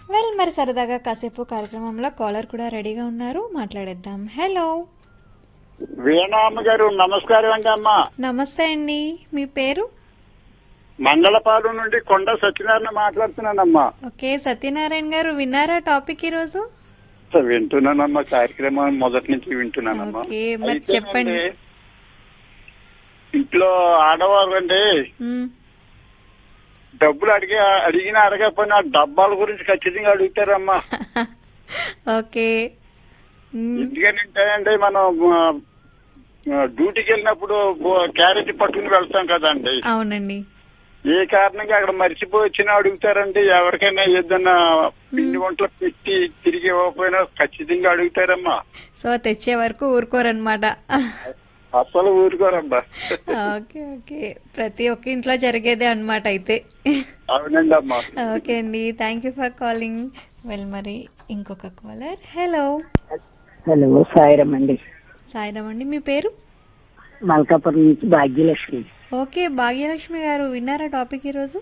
Well మరి సరదాగా కాసేపు కార్యక్రమంలో కాలర్ కూడా రెడీగా ఉన్నారు మాట్లాడేద్దాం హలో వీణామ్మ గారు నమస్కారం అండి అమ్మ నమస్తే అండి మీ పేరు మంగళపాలెం నుండి కొండ సత్యనారాయణ మాట్లాడుతున్నానమ్మా ఓకే సత్యనారాయణ గారు విన్నారా టాపిక్ ఈరోజు సో వింటున్నానమ్మా కార్యక్రమం మొదటి నుంచి వింటున్నానమ్మా ఓకే, మరి అయితే చెప్పండి. అండి, ఇంట్లో ఆడవాళ్ళు అండి మ్మ్. డబ్బులు అడిగి అడిగినా అడగకపోయినా డబ్బాల గురించి ఖచ్చితంగా అడుగుతారమ్మా ఓకే మ్మ్. ఎందుకంటే అండి మనం ఆ, ఆ, డ్యూటీకి వెళ్ళినప్పుడు బో- క్యారేజ్ పట్టుకుని వెళ్తాం కదండి అవునండి ఏ కారణంగా అక్కడ మర్చిపోయి వచ్చినా అడుగుతారండి ఎవరికైనా ఏదన్నా పిండి వంటలు పెట్టి తిరిగి ఇవ్వకపోయినా ఖచ్చితంగా అడుగుతారమ్మా సో తెచ్చే వరకు ఊరుకోరనమాట అసలు ఊరుకోరమ్మా ఓకే ఓకే ప్రతి ఒక్క ఇంట్లో జరిగేదే అన్నమాట అయితే అవునండి అమ్మా ఓకే అండి thank you for calling well మరి ఇంకొక కాలర్ హలో హలో సాయిరం అండి సాయిరామ్ అండి మీ పేరు మల్కాపురం నుంచి భాగ్యలక్ష్మి ఓకే భాగ్యలక్ష్మి గారు విన్నారా టాపిక్ ఈరోజు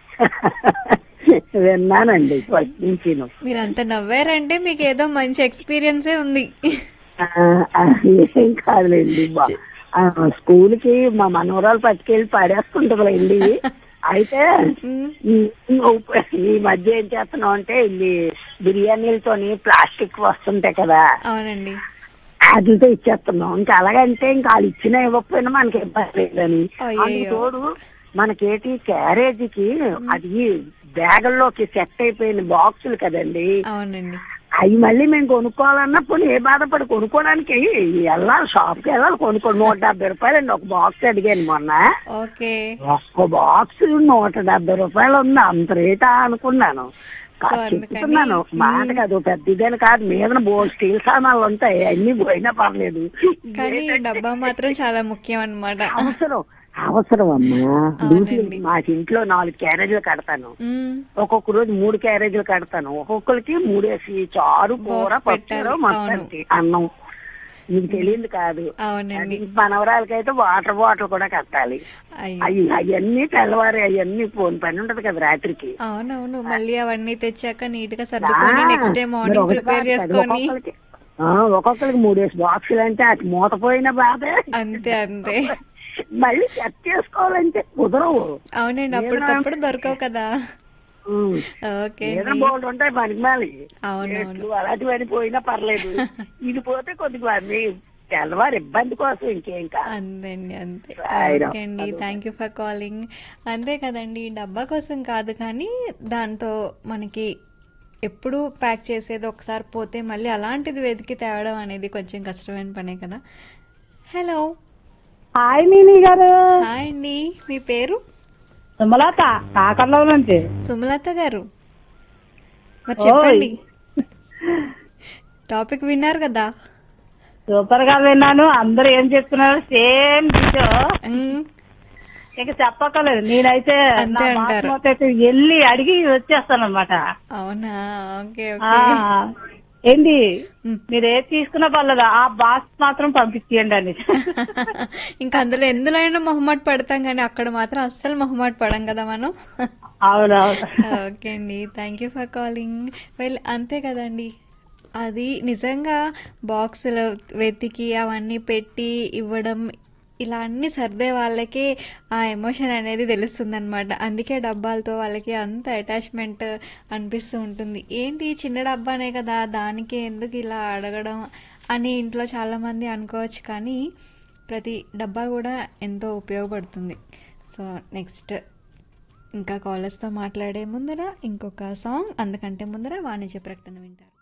విన్నానండి ఫస్ట్ నుంచి మీరు అంత నవ్వారంటే మీకు ఏదో మంచి ఎక్స్పీరియన్సే ఉంది ఏం కాదులేండి బా- ఆ, స్కూల్ కి మా మనవరాలు పట్టుకెళ్ళి పడేస్తుంటదండి అయితే మ్మ్. ఈ- ఈ మధ్య ఏం చేస్తున్నాం అంటే ఇది బిర్యానీలతోని ప్లాస్టిక్ వస్తుంటాయి కదా అవునండి వాటితో ఇచ్చేస్తున్నాం ఇంకా అలాగంటే ఇంకా వాళ్ళు ఇచ్చినా ఇవ్వకపోయినా మనకి ఇబ్బంది లేదని అయ్యయ్యో. అందుకు తోడు మనకేటి క్యారేజీకి అది బ్యాగుల్లోకి సెట్ అయిపోయిన బాక్సులు కదండి అవునండి అవి మళ్ళీ మేము కొనుక్కోవాలన్నా పోనీ ఏ బాధపడి కొనుక్కోవడానికి వెళ్ళాలి షాప్ కి వెళ్ళాలి కొనుక్కో నూట డెబ్బై రూపాయలు అండి ఒక బాక్స్ అడిగాను మొన్న ఓకే ఒక్క బాక్స్ నూట డెబ్బై రూపాయలు ఉంది అంత రేటా అనుకున్నాను కా- సో అందుకని- చెప్తున్నాను మాట కాదు పెద్ద ఇదని కాదు మీద బోల్ స్టీల్ సామాన్లు ఉంటాయి అన్ని పోయినా పర్లేదు కానీ డబ్బా మాత్రం చాలా ముఖ్యం అన్నమాట అవసరం అవసరం అమ్మా అవునండి. డ్యూటీ మాకు ఇంట్లో నాలుగు క్యారేజీలు కడతాను మ్మ్. ఒక్కొక్క రోజు మూడు క్యారేజీలు కడతాను ఒక్కొక్కరికి మూడేసి చారు కూర బాక్స్ పప్పు పెట్టాలి, మొత్తానికి అన్నం మీకు తెలియదు కాదు అవునండి అది మనవరాలకైతే వాటర్ బాటిల్ కూడా కట్టాలి అయ్యో అవి అవన్నీ తెల్లవారి అవన్నీ ఫోన్ పని ఉంటది కదా రాత్రికి అవునవును మళ్ళీ అవన్నీ తెచ్చాక నీట్ గా సర్దుకొని నెక్స్ట్ డే మరి మార్నింగ్ ఒకటి ప్రిపేర్ కాదు, చేసుకొని ఒక్కొక్కరికి ఆ, ఒక్కొక్కరికి మూడేసి బాక్సులు అంటే అటు మూతపోయిన బాధే అంతే అంతే మళ్ళీ సెట్ చేసుకోవాలంటే కుదరవు అవునండి అప్పటికప్పుడు దొరకవు కదా ఉమ్. ఓకే ఏదైనా అండి బోల్డ్ ఉంటాయి పనికిమాలి అవునవును ఎట్లు అలాంటివన్నీ పోయినా పర్లేదు ఇది పోతే కొద్దిగా అన్ని తెల్లవారు ఇబ్బంది కోసం ఇంకేం కాదు అంతే అండి అంతే రాయడం. ఓకే అండి థ్యాంక్ యూ ఫర్ కాలింగ్ అంతే కదండి డబ్బా కోసం కాదు కానీ దాంతో మనకి ఎప్పుడు ప్యాక్ చేసేది ఒకసారి పోతే మళ్ళీ అలాంటిది వెతికి తేవడం అనేది కొంచెం కష్టమైన పనే కదా హలో హాయ్ నీని గారు హాయ్ అండి మీ పేరు సుమలత కాకర్లో నుంచి సుమలత గారు మరి చెప్పండి టాపిక్ విన్నారు కదా సూపర్ గా విన్నాను అందరూ ఏం చెప్తున్నారు సేమ్ డిటో ఉమ్, ఇక చెప్పక్కర్లేదు నేనైతే అంతే నా అంటారు. బాస్మతి అయితే వెళ్ళి అడిగి వచ్చేస్తాను అనమాట అవునా ఓకే ఓకే ఏంటి ఉమ్. మీరు ఏది తీసుకున్నా పర్లేదు ఆ బాక్స్ మాత్రం పంపించేయండి అని ఇంకా అందులో ఎందులోనైనా మొహమాట పడతాం కానీ అక్కడ మాత్రం అస్సలు మొహమాట పడం కదా మనం అవునవును ఓకే అండి thank you for calling well అంతే కదండి అది నిజంగా బాక్సులు వెతికి అవన్నీ పెట్టి ఇవ్వడం ఇలా అన్ని సర్దే వాళ్ళకి ఆ ఎమోషన్ అనేది తెలుస్తుంది అనమాట అందుకే డబ్బాలతో వాళ్ళకి అంత అటాచ్మెంట్ అనిపిస్తూ ఉంటుంది ఏంటి చిన్న డబ్బానే కదా దానికి ఎందుకు ఇలా అడగడం అని ఇంట్లో చాలామంది అనుకోవచ్చు కానీ ప్రతి డబ్బా కూడా ఎంతో ఉపయోగపడుతుంది సో నెక్స్ట్ ఇంకా కాలర్స్తో మాట్లాడే ముందర ఇంకొక సాంగ్ అందుకంటే ముందర వాణిజ్య ప్రకటన వింటారు